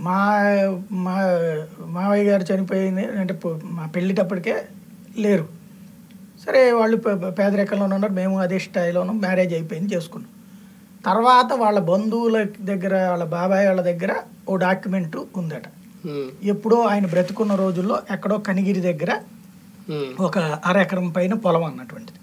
మా మా మావయ్య గారు చనిపోయింది అంటే పో- మా పెళ్ళిటప్పటికే లేరు సరే వాళ్ళు పే- పే- పేదరికంలోనే ఉన్నారు మేము అదే స్థాయిలోనూ మ్యారేజ్ అయిపోయింది చేసుకున్నాం తర్వాత వాళ్ళ బంధువుల దగ్గర వాళ్ళ బాబాయ్ వాళ్ళ దగ్గర ఓ డాక్యుమెంట్ ఉందట ఉమ్, ఎప్పుడో ఆయన బ్రతుకున్న రోజుల్లో ఎక్కడో కనిగిరి దగ్గర ఉమ్, ఒక అర ఎకరం పైన పొలం అన్నటువంటిది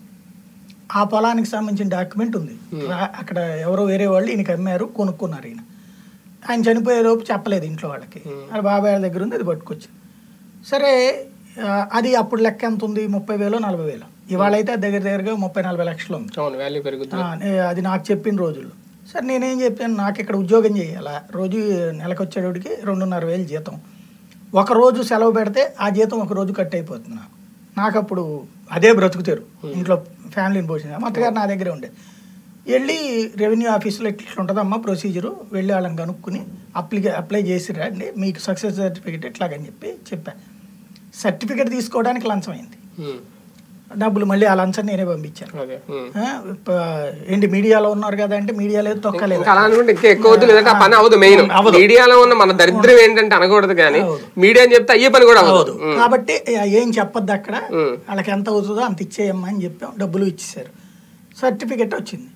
ఆ పొలానికి సంబంధించిన డాక్యుమెంట్ ఉంది రా- అక్కడ ఎవరో వేరే వాళ్ళు ఈయనకి అమ్మారు కొనుక్కున్నారు ఈయన ఆయన చనిపోయే లోపు చెప్పలేదు ఇంట్లో వాళ్ళకి వాళ్ళ బాబాయ్ వాళ్ళ దగ్గర ఉంది అది పట్టుకొచ్చి సరే ఆ, అది అప్పుడు లెక్క ఎంత ఉంది ముప్పై వేలు నలభై వేలు ఇవాళ అయితే అది దగ్గర దగ్గరగా ముప్పై నలభై లక్షలు ఉంది అవును వాల్యూ పెరుగుతుంది ఆ, నే- అది నాకు చెప్పిన రోజుల్లో సరే నేనేం చెప్పాను నాకు ఇక్కడ ఉద్యోగం చేయాలా రోజు నెలకు వచ్చేటోడికి రెండున్నర వేలు జీతం ఒక రోజు సెలవు పెడితే ఆ జీతం ఒక రోజు కట్ అయిపోతుంది నాకు నాకు అప్పుడు అదే బ్రతుకుతారు ఇంట్లో ఫ్యామిలీని పోషింది మా అత్తగారు నా దగ్గరే ఉండే వెళ్ళి రెవెన్యూ ఆఫీస్లో ఇట్లా ఇట్లా ఉంటుందమ్మా ప్రొసీజరు వెళ్ళి వాళ్ళని కనుక్కుని అప్లికే అప్లై చేసి రండి మీకు సక్సెస్ సర్టిఫికేట్ ఇట్లాగని చెప్పి చెప్పా సర్టిఫికేట్ తీసుకోవడానికి లంచం అయింది ఉమ్, డబ్బులు మళ్ళీ ఆ లంచం నేనే పంపించాను అదే ఉమ్. ఆ, ప- ఏంటి మీడియాలో ఉన్నారు కదా అంటే మీడియా లేదు తొక్కలేదు ఇంకా అలా అనుకుంటే ఇంకా ఎక్కువ వద్దు లేదంటే ఆ పని అవ్వదు మెయిన్ అవ్వదు. మీడియాలో ఉన్న మన దరిద్రం ఏంటంటే అనకూడదు కానీ మీడియా అని చెప్తే అయ్యే పని కూడా అవ్వదు అవదు కాబట్టి ఆ, ఏం చెప్పొద్దు అక్కడ ఉమ్. వాళ్ళకి ఎంత అవుతుందో అంత ఇచ్చేయమ్మా అని చెప్పాం డబ్బులు ఇచ్చేసారు సర్టిఫికెట్ వచ్చింది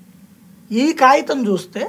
ఈ కాగితం చూస్తే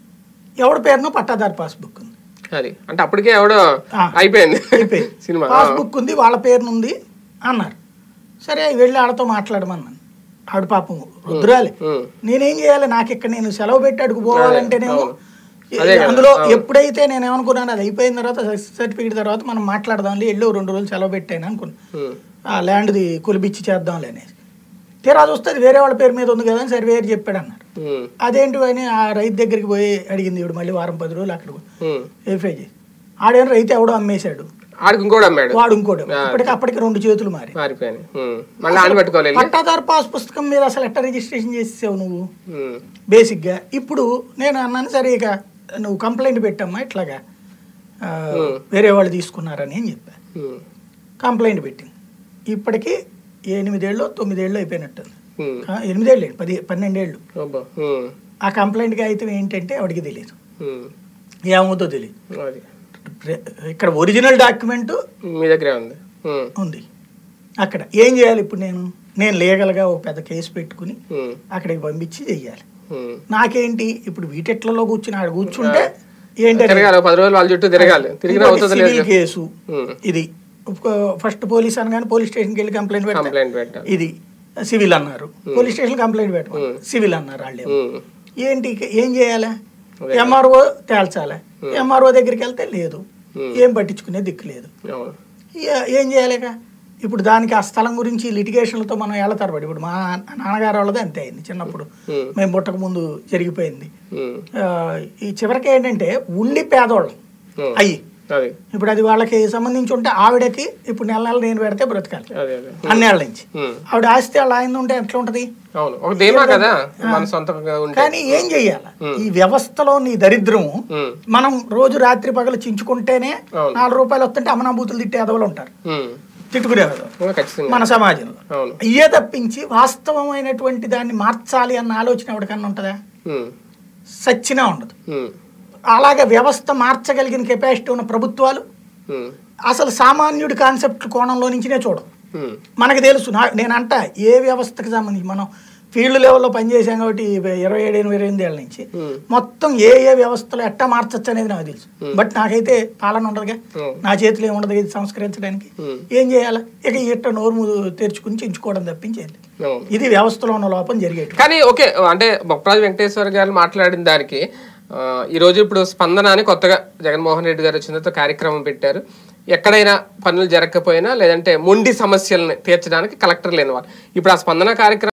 ఎవడి పేరునో పట్టాదారు పాస్బుక్ ఉంది అది అంటే అప్పటికే ఎవడో ఆ. అయిపోయింది అయిపోయింది సినిమా ఆ. పాస్బుక్ ఉంది వాళ్ళ పేరునుంది అన్నారు సరే వెళ్ళి ఆడతో మాట్లాడమన్నాను ఆవిడ పాపం రుద్రాలి ఉమ్, నేనేం చేయాలి నాకు ఇక్కడ నేను సెలవు పెట్టి అడుగు పోవాలంటేనేమో అవును. అదే కదా, అందులో ఎప్పుడైతే నేను ఏమనుకున్నాను అది అయిపోయిన తర్వాత సర్టిఫికేట్ తర్వాత మనం మాట్లాడదాంలే వెళ్ళి ఓ రెండు రోజులు సెలవు పెట్టాను అనుకున్నాను ఉమ్, ఆ ల్యాండ్ది కొలిపిచ్చి చేద్దాంలే అనేసి తీరా చూస్తే అది వేరే వాళ్ళ పేరు మీద ఉంది కదా అని సర్వేయర్ చెప్పాడు అన్నారు ఉమ్, అదేంటి అని ఆ రైతు దగ్గరికి పోయి అడిగింది ఇప్పుడు మళ్ళీ వారం పది రోజులు అక్కడ ఉమ్. వెరిఫై చేసి ఆడేమో రైతు ఎవడో అమ్మేశాడు ఆడికి ఇంకోటి అమ్మాడు వాడు ఇంకోటి ఇప్పటికి అప్పటికి రెండు చేతులు మారి మారిపోయాను ఉమ్, మళ్ళీ ఆని పెట్టుకోవాలి వెళ్ళి. పట్టాదారు పాస్ పుస్తకం మీద అసలు ఎట్లా రిజిస్ట్రేషన్ చేసేసావు నువ్వు ఉమ్, బేసిక్గా ఇప్పుడు నేను అన్నాను సరే ఇక నువ్వు కంప్లైంట్ పెట్టమ్మా ఇట్లాగా ఆ, వేరే వాళ్ళు తీసుకున్నారని అని చెప్పా ఉమ్, కంప్లైంట్ పెట్టింది ఇప్పటికి ఎనిమిదేళ్ళు తొమ్మిదేళ్ళు అయిపోయినట్టుంది ఉమ్. ఆ, ఎనిమిదేళ్ళు ఏంటి? పది పన్నెండేళ్ళు అబ్బా, ఉమ్, ఆ కంప్లైంట్ కాగితం ఏంటంటే ఆవిడకి తెలియదు ఉమ్, ఏమవుతుందో తెలియదు అది రే- ఇక్కడ ఒరిజినల్ డాక్యుమెంట్ మీ దగ్గరే ఉంది ఉమ్, ఉంది అక్కడ ఏం చేయాలి ఇప్పుడు నేను నేను లీగల్గా ఒక పెద్ద కేసు పెట్టుకుని ఉమ్, అక్కడికి పంపించి చెయ్యాలి ఉమ్. నాకేంటి ఇప్పుడు వీటెట్లలో కూర్చుని ఆడ కూర్చుంటే ఏంటంటే తిరగాలి ఒక పది రోజులు వాళ్ళ చుట్టూ తిరగాలి తిరిగినా ఇంకోటి అవుతుంది సివిల్ లేదు కేసు ఉమ్, ఇది ఫస్ట్ పోలీస్ అనగానే పోలీస్ స్టేషన్కి వెళ్ళి కంప్లైంట్ పెట్టాలి కంప్లైంట్ పెట్టాలి ఇది సివిల్ అన్నారు పోలీస్ స్టేషన్ కంప్లైంట్ పెట్టమని సివిల్ అన్నారు వాళ్ళు ఉమ్, ఏంటి ఇక ఏం చేయాలి ఎంఆర్ఓ తేల్చాలి ఎంఆర్ఓ దగ్గరికి వెళ్తే లేదు ఏం పట్టించుకునే దిక్కు లేదు అవును ఇక ఏం చేయాలి ఇక ఇప్పుడు దానికి ఆ స్థలం గురించి లిటిగేషన్లతో మనం ఏళ్ళ తరబడి ఇప్పుడు మా నాన్నగారు వాళ్ళది అంతే అయింది చిన్నప్పుడు ఉమ్, మేము పుట్టక ముందు జరిగిపోయింది ఉమ్, ఆ, ఈ చివరికి ఏంటంటే ఉండి పేదోళ్ళం ఉమ్. అయ్యి అది ఇప్పుడు అది వాళ్ళకి సంబంధించి ఉంటే ఆవిడకి ఇప్పుడు నెల నెల నేను పెడితే బ్రతకాలి అదే అదే అన్నేళ్ళ నుంచి ఉమ్, ఆవిడ ఆస్తి వాళ్ళ ఆయన ఉంటే ఎట్లా ఉంటది అవును ఒక ధీమా కదా మన సొంతంగా ఉంటే కానీ ఏం చెయ్యాలి ఈ వ్యవస్థలో నీ దరిద్రము ఉమ్, మనం రోజు రాత్రి పగలు చించుకుంటేనే అవును. నాలుగు రూపాయలు వస్తుంటే అమనాభూతులు తిట్టే ఎదవలు ఉంటారు ఉమ్, తిట్టుకునేవాళ్ళు ఇంకా ఖచ్చితంగా మన సమాజంలో అవును ఇయే తప్పించి వాస్తవమైనటువంటి దాన్ని మార్చాలి అన్న ఆలోచన ఎవరికన్నా ఉంటుందా ఉమ్, సచ్చినా ఉండదు ఉమ్, అలాగే వ్యవస్థ మార్చగలిగిన కెపాసిటీ ఉన్న ప్రభుత్వాలు ఉమ్, అసలు సామాన్యుడి కాన్సెప్ట్ కోణంలో నుంచినే చూడం ఉమ్, మనకు తెలుసు నా నేనంట ఏ వ్యవస్థకు సంబంధించి మనం ఫీల్డ్ లెవెల్లో పనిచేసాం కాబట్టి ఇరవై ఏడు ఇరవై ఎనిమిది ఏళ్ళ నుంచి ఉమ్, మొత్తం ఏ ఏ వ్యవస్థలో ఎట్టా మార్చచ్చు అనేది నాకు తెలుసు బట్ నాకైతే పాలన ఉండదుగా ఉమ్, నా చేతిలో ఏముండదు ఇది సంస్కరించడానికి ఉమ్, ఏం చేయాలి ఇక ఇట్ట నోరు మూదు తెరుచుకుని చించుకోవడం తప్పించేది అవును ఇది వ్యవస్థలో ఉన్న లోపం జరిగేటు కానీ ఓకే అంటే బొప్పరాజు వెంకటేశ్వర గారు మాట్లాడిన దానికి ఆ, ఈ రోజు ఇప్పుడు స్పందన అని కొత్తగా జగన్మోహన్ రెడ్డి గారు వచ్చిన తర్వాత కార్యక్రమం పెట్టారు ఎక్కడైనా పనులు జరగకపోయినా లేదంటే మొండి సమస్యలను తీర్చడానికి కలెక్టర్ లేని వాళ్ళు ఇప్పుడు ఆ స్పందన కార్యక్రమం